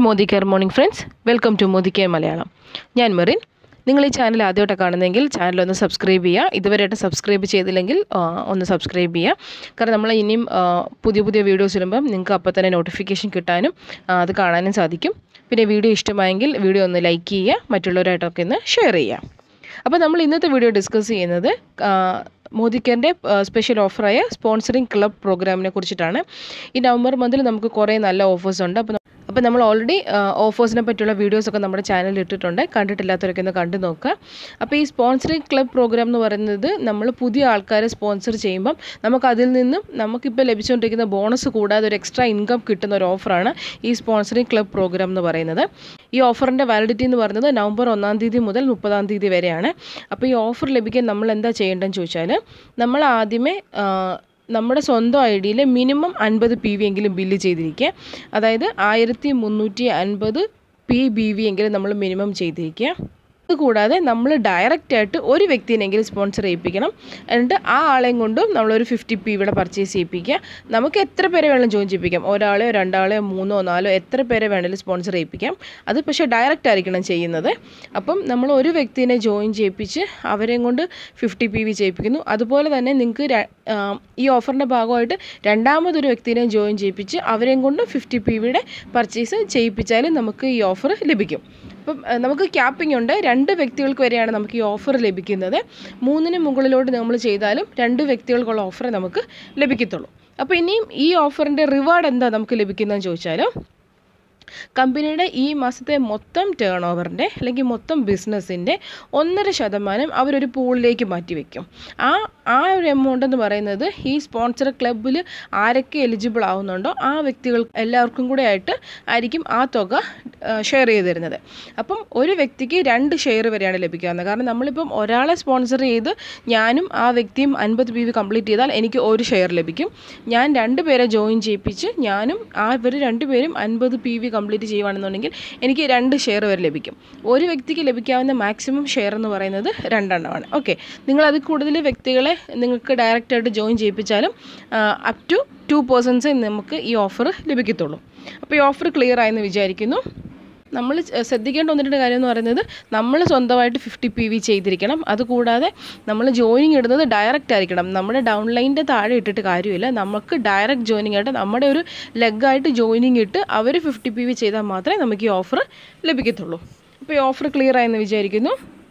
Modi Modicare morning friends welcome to Modicare Malayalam ഞാൻ മെറിൻ നിങ്ങൾ ഈ ചാനൽ ആദ്യമായിട്ട് കാണുന്നതെങ്കിൽ ചാനൽ ഒന്ന് സബ്സ്ക്രൈബ് ചെയ്യുക ഇതുവരെയായിട്ട് സബ്സ്ക്രൈബ് ചെയ്തില്ലെങ്കിൽ ആ, ഒന്ന് സബ്സ്ക്രൈബ് ചെയ്യുക കാരണം നമ്മൾ ഇനിയും ആ, പുതിയ പുതിയ വീഡിയോസ് ഇടുമ്പം നിങ്ങൾക്ക് അപ്പോൾ തന്നെ നോട്ടിഫിക്കേഷൻ കിട്ടാനും ആ, അത് കാണാനും സാധിക്കും പിന്നെ വീഡിയോ ഇഷ്ടമായെങ്കിൽ വീഡിയോ ഒന്ന് ലൈക്ക് ചെയ്യുക മറ്റുള്ളവരായിട്ടൊക്കെ ഒന്ന് ഷെയർ ചെയ്യുക അപ്പോൾ നമ്മൾ ഇന്നത്തെ വീഡിയോ ഡിസ്കസ് ചെയ്യുന്നത് ആ, മോദി കെയറിൻ്റെ സ്പെഷ്യൽ ഓഫറായ സ്പോൺസറിങ് ക്ലബ് പ്രോഗ്രാമിനെ കുറിച്ചിട്ടാണ് ഈ നവംബർ മന്തിൽ നമുക്ക് കുറേ നല്ല ഓഫേഴ്സ് ഉണ്ട് അപ്പോൾ അപ്പോൾ നമ്മൾ ഓൾറെഡി ഓഫേഴ്സിനെ പറ്റിയുള്ള വീഡിയോസൊക്കെ നമ്മുടെ ചാനലിൽ ഇട്ടിട്ടുണ്ട് കണ്ടിട്ടില്ലാത്തവരൊക്കെ ഒന്ന് കണ്ടു നോക്കുക അപ്പോൾ ഈ സ്പോൺസറിങ് ക്ലബ് പ്രോഗ്രാം എന്ന് പറയുന്നത് നമ്മൾ പുതിയ ആൾക്കാരെ സ്പോൺസർ ചെയ്യുമ്പം നമുക്ക് അതിൽ നിന്നും നമുക്കിപ്പോൾ ലഭിച്ചുകൊണ്ടിരിക്കുന്ന ബോണസ് കൂടാതെ ഒരു എക്സ്ട്രാ ഇൻകം കിട്ടുന്ന ഒരു ഓഫറാണ് ഈ സ്പോൺസറിങ് ക്ലബ് പ്രോഗ്രാം എന്ന് പറയുന്നത് ഈ ഓഫറിൻ്റെ വാലിഡിറ്റി എന്ന് പറയുന്നത് നവംബർ ഒന്നാം തീയതി മുതൽ മുപ്പതാം തീയതി വരെയാണ് അപ്പോൾ ഈ ഓഫർ ലഭിക്കാൻ നമ്മൾ എന്താ ചെയ്യേണ്ടതെന്ന് ചോദിച്ചാൽ നമ്മൾ ആദ്യമേ ആ, നമ്മുടെ സ്വന്തം ഐ ഡിയിൽ മിനിമം അൻപത് പി വി എങ്കിലും ബില്ല് ചെയ്തിരിക്കുക അതായത് ആയിരത്തി മുന്നൂറ്റി അൻപത് പി ബി വി എങ്കിലും നമ്മൾ മിനിമം ചെയ്തിരിക്കുക അതുകൂടാതെ നമ്മൾ ഡയറക്റ്റ് ആയിട്ട് ഒരു വ്യക്തിനെങ്കിലും സ്പോൺസർ ചെയ്യിപ്പിക്കണം എന്നിട്ട് ആ ആളെയും കൊണ്ടും നമ്മളൊരു ഫിഫ്റ്റി പി ഇവിടെ പർച്ചേസ് ചെയ്യിപ്പിക്കുക നമുക്ക് എത്ര പേരെ വേണം ജോയിൻ ചെയ്യിപ്പിക്കാം ഒരാളെയോ രണ്ടാളെയോ മൂന്നോ നാലോ എത്ര പേരെ വേണമെങ്കിലും സ്പോൺസർ ചെയ്യിപ്പിക്കാം അത് പക്ഷേ ഡയറക്റ്റ് ആയിരിക്കണം ചെയ്യുന്നത് അപ്പം നമ്മൾ ഒരു വ്യക്തിനെ ജോയിൻ ചെയ്യിപ്പിച്ച് അവരെയും കൊണ്ട് ഫിഫ്റ്റി പി വി ചെയ്യിപ്പിക്കുന്നു അതുപോലെ തന്നെ നിങ്ങൾക്ക് ര- ആ, ഈ ഓഫറിൻ്റെ ഭാഗമായിട്ട് രണ്ടാമതൊരു വ്യക്തിനെ ജോയിൻ ചെയ്യിപ്പിച്ച് അവരെയും കൊണ്ട് ഫിഫ്റ്റി പി വിയുടെ പർച്ചേസ് ചെയ്യിപ്പിച്ചാലും നമുക്ക് ഈ ഓഫർ ലഭിക്കും അപ്പം ആ, നമുക്ക് ക്യാപ്പിംഗ് ഉണ്ട് രണ്ട് വ്യക്തികൾക്ക് വരെയാണ് നമുക്ക് ഈ ഓഫർ ലഭിക്കുന്നത് മൂന്നിന് മുകളിലോട്ട് നമ്മൾ ചെയ്താലും രണ്ട് വ്യക്തികൾക്കുള്ള ഓഫർ നമുക്ക് ലഭിക്കത്തുള്ളൂ അപ്പോൾ ഇനിയും ഈ ഓഫറിൻ്റെ റിവാർഡ് എന്താ നമുക്ക് ലഭിക്കുന്നതെന്ന് ചോദിച്ചാൽ കമ്പനിയുടെ ഈ മാസത്തെ മൊത്തം ടേൺ ഓവറിൻ്റെ അല്ലെങ്കിൽ മൊത്തം ബിസിനസ്സിൻ്റെ ഒന്നര ശതമാനം അവരൊരു പൂളിലേക്ക് മാറ്റിവെക്കും ആ ആ ഒരു എമൗണ്ട് എന്ന് പറയുന്നത് ഈ സ്പോൺസർ ക്ലബ്ബിൽ ആരൊക്കെ എലിജിബിൾ ആവുന്നുണ്ടോ ആ വ്യക്തികൾ എല്ലാവർക്കും കൂടെ ആയിട്ട് ആയിരിക്കും ആ തുക ഷെയർ ചെയ്ത് തരുന്നത് അപ്പം ഒരു വ്യക്തിക്ക് രണ്ട് ഷെയർ വരെയാണ് ലഭിക്കാവുന്നത് കാരണം നമ്മളിപ്പം ഒരാളെ സ്പോൺസർ ചെയ്ത് ഞാനും ആ വ്യക്തിയും അൻപത് പി വി കംപ്ലീറ്റ് ചെയ്താൽ എനിക്ക് ഒരു ഷെയർ ലഭിക്കും ഞാൻ രണ്ട് പേരെ ജോയിൻ ചെയ്യിപ്പിച്ച് ഞാനും ആ ഇവർ രണ്ടുപേരും അൻപത് പി വി കംപ്ലീറ്റ് ചെയ്യുകയാണെന്നുണ്ടെങ്കിൽ എനിക്ക് രണ്ട് ഷെയർ വരെ ലഭിക്കും ഒരു വ്യക്തിക്ക് ലഭിക്കാവുന്ന മാക്സിമം ഷെയർ എന്ന് പറയുന്നത് രണ്ടെണ്ണമാണ് ഓക്കെ നിങ്ങൾ അതിൽ കൂടുതൽ വ്യക്തികളെ നിങ്ങൾക്ക് ഡയറക്റ്റായിട്ട് ജോയിൻ ചെയ്യിപ്പിച്ചാലും അപ് ടു ടു പേഴ്സൺസേ നമുക്ക് ഈ ഓഫർ ലഭിക്കത്തുള്ളൂ അപ്പോൾ ഈ ഓഫർ ക്ലിയർ ആയെന്ന് വിചാരിക്കുന്നു നമ്മൾ ച- ശ്രദ്ധിക്കേണ്ട ഒന്ന് രണ്ട് കാര്യം എന്ന് പറയുന്നത് നമ്മൾ സ്വന്തമായിട്ട് ഫിഫ്റ്റി പി വി ചെയ്തിരിക്കണം അതുകൂടാതെ നമ്മൾ ജോയിനിങ് ഇടുന്നത് ഡയറക്റ്റ് ആയിരിക്കണം നമ്മുടെ ഡൗൺലൈനിൻ്റെ താഴെ ഇട്ടിട്ട് കാര്യമില്ല നമുക്ക് ഡയറക്റ്റ് ജോയിനിങ് ആയിട്ട് നമ്മുടെ ഒരു ലെഗായിട്ട് ജോയിനിങ് ഇട്ട് അവർ ഫിഫ്റ്റി പി വി ചെയ്താൽ മാത്രമേ നമുക്ക് ഈ ഓഫർ ലഭിക്കത്തുള്ളൂ അപ്പോൾ ഈ ഓഫർ ക്ലിയർ ആയെന്ന് വിചാരിക്കുന്നു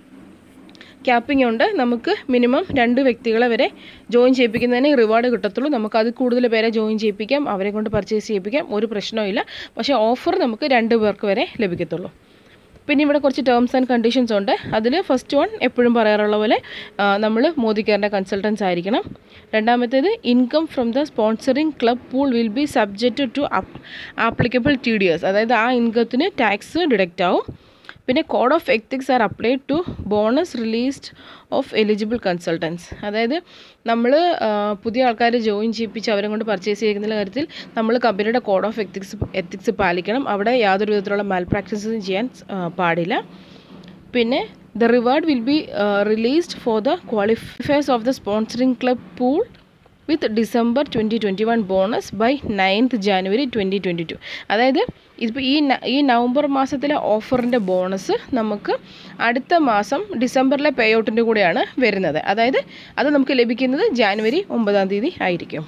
ക്യാപ്പിംഗ് ഉണ്ട് നമുക്ക് മിനിമം രണ്ട് വ്യക്തികളെ വരെ ജോയിൻ ചെയ്യിപ്പിക്കുന്നതിന് റിവാർഡ് കിട്ടത്തുള്ളൂ നമുക്ക് അത് കൂടുതൽ പേരെ ജോയിൻ ചെയ്യിപ്പിക്കാം അവരെ കൊണ്ട് പർച്ചേസ് ചെയ്യിപ്പിക്കാം ഒരു പ്രശ്നവുമില്ല പക്ഷേ ഓഫർ നമുക്ക് രണ്ട് പേർക്ക് വരെ ലഭിക്കത്തുള്ളൂ പിന്നെ ഇവിടെ കുറച്ച് ടേംസ് ആൻഡ് കണ്ടീഷൻസ് ഉണ്ട് അതിൽ ഫസ്റ്റ് വൺ എപ്പോഴും പറയാറുള്ള പോലെ നമ്മൾ മോദി കെയറിൻ്റെ കൺസൾട്ടൻസ് ആയിരിക്കണം രണ്ടാമത്തേത് income from the sponsoring club pool will be subject to applicable T D S അതായത് ആ ഇൻകത്തിന് ടാക്സ് ഡിഡക്റ്റ് ആവും പിന്നെ code of ethics are applied to bonus released of eligible consultants അതായത് നമ്മൾ പുതിയ ആൾക്കാരെ ജോയിൻ ചെയ്യിപ്പിച്ച് അവരെ കൊണ്ട് പർച്ചേസ് ചെയ്യുന്ന കാര്യത്തിൽ നമ്മൾ കമ്പനിയുടെ കോഡ് ഓഫ് എത്തിക്സ് എത്തിക്സ് പാലിക്കണം അവിടെ യാതൊരു വിധത്തിലുള്ള മാൽ പ്രാക്ടീസും ചെയ്യാൻ ആ, പാടില്ല പിന്നെ the reward will be released for the qualifiers of the sponsoring club pool with December twenty twenty one bonus by ninth January twenty twenty two അതായത് ഇതിപ്പോൾ ഈ ന- ഈ നവംബർ മാസത്തിലെ ഓഫറിൻ്റെ ബോണസ് നമുക്ക് അടുത്ത മാസം ഡിസംബറിലെ പേ ഔട്ടിൻ്റെ കൂടെയാണ് വരുന്നത് അതായത് അത് നമുക്ക് ലഭിക്കുന്നത് ജാനുവരി ഒമ്പതാം തീയതി ആയിരിക്കും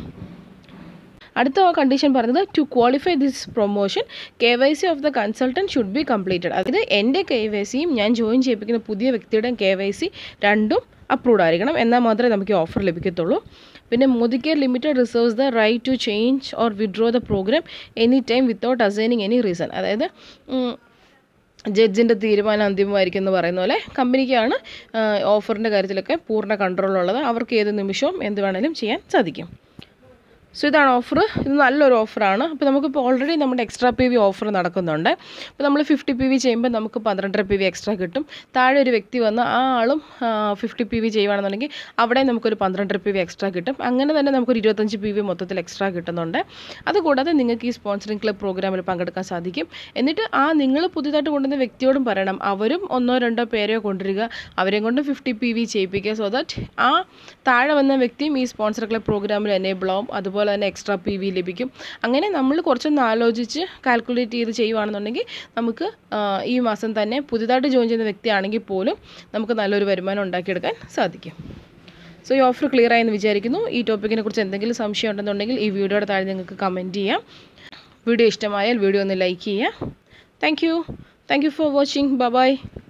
അടുത്ത കണ്ടീഷൻ പറയുന്നത് to qualify this promotion K Y C of the consultant should be completed അതായത് എൻ്റെ കെ വൈ സിയും ഞാൻ ജോയിൻ ചെയ്യിപ്പിക്കുന്ന പുതിയ വ്യക്തിയുടെയും കെ വൈ സി രണ്ടും അപ്രൂവ്ഡ് ആയിരിക്കണം എന്നാൽ മാത്രമേ നമുക്ക് ഈ ഓഫർ ലഭിക്കത്തുള്ളൂ പിന്നെ Modi care limited reserves the right to change or withdraw the program any time without assigning any reason അതായത് ഉം, ജഡ്ജിൻ്റെ തീരുമാനം അന്തിമമായിരിക്കും എന്ന് പറയുന്ന പോലെ കമ്പനിക്കാണ് ഓഫറിൻ്റെ കാര്യത്തിലൊക്കെ പൂർണ്ണ കൺട്രോൾ ഉള്ളത് അവർക്ക് ഏത് നിമിഷവും എന്ത് വേണമെങ്കിലും ചെയ്യാൻ സാധിക്കും സോ ഇതാണ് ഓഫർ ഇത് നല്ലൊരു ഓഫറാണ് അപ്പോൾ നമുക്കിപ്പോൾ ഓൾറെഡി നമ്മുടെ എക്സ്ട്രാ പി വി ഓഫർ നടക്കുന്നുണ്ട് അപ്പോൾ നമ്മൾ ഫിഫ്റ്റി പി വി ചെയ്യുമ്പോൾ നമുക്ക് പന്ത്രണ്ടര പി വി എക്സ്ട്രാ കിട്ടും താഴെ ഒരു വ്യക്തി വന്ന് ആ ആളും ഫിഫ്റ്റി പി വി ചെയ്യുകയാണെന്നുണ്ടെങ്കിൽ അവിടെ നമുക്കൊരു പന്ത്രണ്ടര പി വി എക്സ്ട്രാ കിട്ടും അങ്ങനെ തന്നെ നമുക്കൊരു ഇരുപത്തഞ്ച് പി വി മൊത്തത്തിൽ എക്സ്ട്രാ കിട്ടുന്നുണ്ട് അതുകൂടാതെ നിങ്ങൾക്ക് ഈ സ്പോൺസറിങ് ക്ലബ് പ്രോഗ്രാമിൽ പങ്കെടുക്കാൻ സാധിക്കും എന്നിട്ട് ആ നിങ്ങൾ പുതിയതായിട്ട് കൊണ്ടുവന്ന വ്യക്തിയോടും പറയണം അവരും ഒന്നോ രണ്ടോ പേരെയോ കൊണ്ടുവരിക അവരെയും കൊണ്ട് ഫിഫ്റ്റി പി വി ചെയ്യിപ്പിക്കുക സോ ദാറ്റ് ആ താഴെ വന്ന വ്യക്തിയും ഈ സ്പോൺസർ ക്ലബ് പ്രോഗ്രാമിൽ എനേബിൾ ആവും അതുപോലെ അതുപോലെ തന്നെ എക്സ്ട്രാ പി വി ലഭിക്കും അങ്ങനെ നമ്മൾ കുറച്ചൊന്ന് ആലോചിച്ച് കാൽക്കുലേറ്റ് ചെയ്ത് ചെയ്യുവാണെന്നുണ്ടെങ്കിൽ നമുക്ക് ആ, ഈ മാസം തന്നെ പുതിയതായിട്ട് ജോയിൻ ചെയ്യുന്ന വ്യക്തിയാണെങ്കിൽ പോലും നമുക്ക് നല്ലൊരു വരുമാനം ഉണ്ടാക്കിയെടുക്കാൻ സാധിക്കും സോ ഈ ഓഫർ ക്ലിയർ ആയെന്ന് വിചാരിക്കുന്നു ഈ ടോപ്പിക്കിനെ കുറിച്ച് എന്തെങ്കിലും സംശയം ഉണ്ടെന്നുണ്ടെങ്കിൽ ഈ വീഡിയോയുടെ താഴെ നിങ്ങൾക്ക് കമൻറ്റ് ചെയ്യാം വീഡിയോ ഇഷ്ടമായാൽ വീഡിയോ ഒന്ന് ലൈക്ക് ചെയ്യുക thank you thank you for watching by